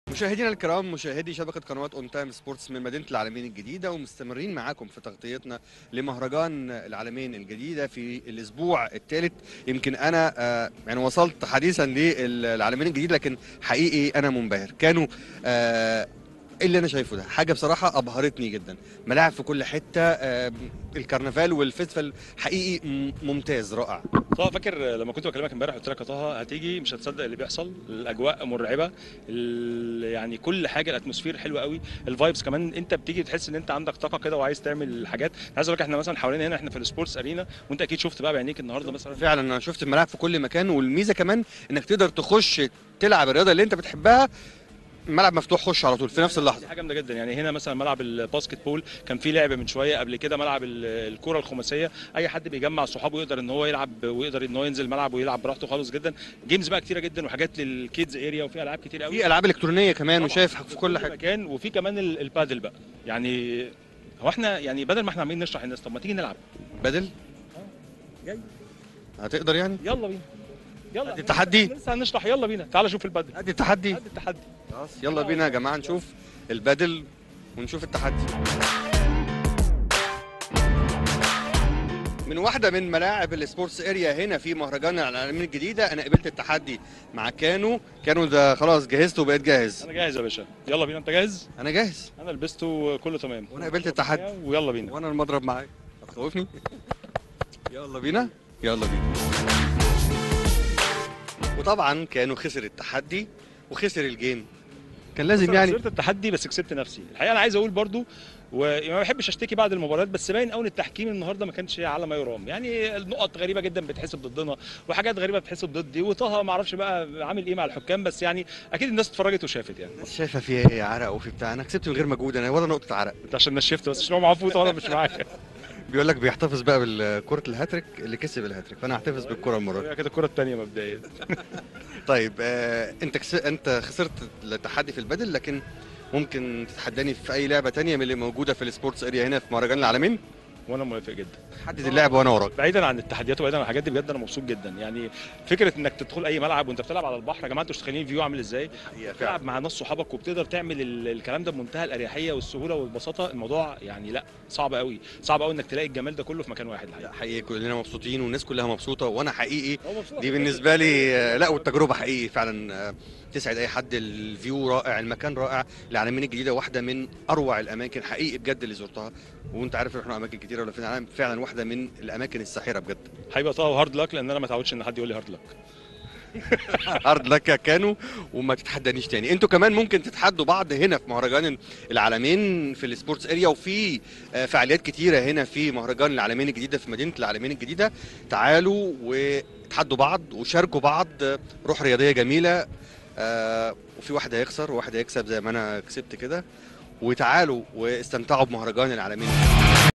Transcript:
مشاهدينا الكرام مشاهدي شبكة قنوات اون تايم سبورتس من مدينة العالمين الجديدة ومستمرين معاكم في تغطيتنا لمهرجان العالمين الجديدة في الأسبوع الثالث يمكن أنا آه، يعني وصلت حديثا للعالمين الجديد لكن حقيقي أنا منبهر كانوا آه، إيه اللي انا شايفه ده حاجه بصراحه ابهرتني جدا ملاعب في كل حته آه، الكرنفال والفيستيفال حقيقي م- ممتاز رائع طه فاكر لما كنت بكلمك امبارح قلت لك يا طه هتيجي مش هتصدق اللي بيحصل الاجواء مرعبه ال- يعني كل حاجه الاتموسفير حلوه قوي الفايبس كمان انت بتيجي تحس ان انت عندك طاقه كده وعايز تعمل حاجات عايز اقول لك احنا مثلا حوالينا هنا احنا في السبورتس ارينا وانت اكيد شفت بقى بعينيك النهارده مثلا فعلا انا شفت الملاعب في كل مكان والميزه كمان انك تقدر تخش تلعب الرياضه اللي انت بتحبها الملعب مفتوح خش على طول في نفس اللحظه دي حاجه جامده جدا يعني هنا مثلا ملعب الباسكت بول كان في لعبه من شويه قبل كده ملعب ال- الكره الخماسيه اي حد بيجمع صحابه يقدر ان هو يلعب ويقدر ان هو ينزل الملعب ويلعب براحته خالص جدا جيمز بقى كتيره جدا وحاجات للكيدز اريا وفي العاب كتير قوي في العاب الكترونيه كمان طبعاً. وشايف في كل حاجه مكان وفي كمان ال- البادل بقى يعني هو احنا يعني بدل ما احنا عمالين نشرح الناس طب ما تيجي نلعب بدل جاي. هتقدر يعني يلا بينا يلا ادي التحدي. إحنا لسه هنشرح يلا بينا تعال شوف البادل ادي التحدي قد التحدي خلاص يلا بينا يا جماعه نشوف البدل ونشوف التحدي من واحدة من ملاعب السبورتس اريا هنا في مهرجان العالمين الجديدة أنا قبلت التحدي مع كانو كانو ده خلاص جهزت وبقيت جاهز انا جاهز يا باشا يلا بينا انت جاهز أنا جاهز انا لبسته كله تمام وأنا قبلت التحدي. ويلا بينا وأنا المضرب معاك هتخوفني يلا بينا يلا بينا وطبعا كانوا خسر التحدي وخسر الجيم كان لازم بص، أنا يعني خسرت التحدي بس كسبت نفسي الحقيقه انا عايز اقول برضو وما بحبش اشتكي بعد المباريات بس باين قوي ان التحكيم النهارده ما كانش على ما يرام يعني النقط غريبه جدا بتحسب ضدنا وحاجات غريبه بتحسب ضدي وطه ما اعرفش بقى عامل ايه مع الحكام بس يعني اكيد الناس اتفرجت وشافت يعني الناس شايفه فيها ايه عرق وفي بتاع انا كسبت من غير مجهود انا ولا نقطه عرق انت عشان نشفت بس عشان هو معاه فوت وانا مش معاك بيقول لك بيحتفظ بقى بالكره الهاتريك اللي كسب الهاتريك فانا هحتفظ بالكره المره دي هي كده الكره الثانيه مبدئيا طيب آه انت كس... انت خسرت التحدي في البدل لكن ممكن تتحداني في اي لعبه تانية من اللي موجوده في السبورتس اريا هنا في مهرجان العالمين وانا موافق جدا حدد اللعبه وانا وراك بعيدا عن التحديات وبعيدا عن الحاجات دي بجد انا مبسوط جدا يعني فكره انك تدخل اي ملعب وانت بتلعب على البحر يا جماعه انتوا مش متخيلين الفيو عامل ازاي تلعب مع ناس صحابك وبتقدر تعمل ال- الكلام ده بمنتهى الاريحيه والسهوله والبساطه الموضوع يعني لا صعب قوي صعب قوي انك تلاقي الجمال ده كله في مكان واحد الحقيقه حقيقي كلنا مبسوطين والناس كلها مبسوطه وانا حقيقي هو مبسوط. دي بالنسبه لي آه، لا والتجربه حقيقي فعلا آه، تسعد اي حد الفيو رائع المكان رائع العالمين الجديده واحده من اروع الاماكن حقيقي بجد اللي زرتها وانت عارف رحنا اماكن كتيره ولا في العالم فعلا واحده من الاماكن الساحره بجد هيبقى طه هارد لك لان انا ما اتعودش ان حد يقول لي هارد لك هارد لك يا كانوا وما تتحدانيش تاني انتوا كمان ممكن تتحدوا بعض هنا في مهرجان العالمين في السبورتس اريا وفي آه، فعاليات كتيره هنا في مهرجان العالمين الجديده في مدينه العالمين الجديده تعالوا وتحدوا بعض وشاركوا بعض آه، روح رياضيه جميله آه، وفي واحد هيخسر وواحد هيكسب زي ما انا كسبت كده وتعالوا واستمتعوا بمهرجان العالمين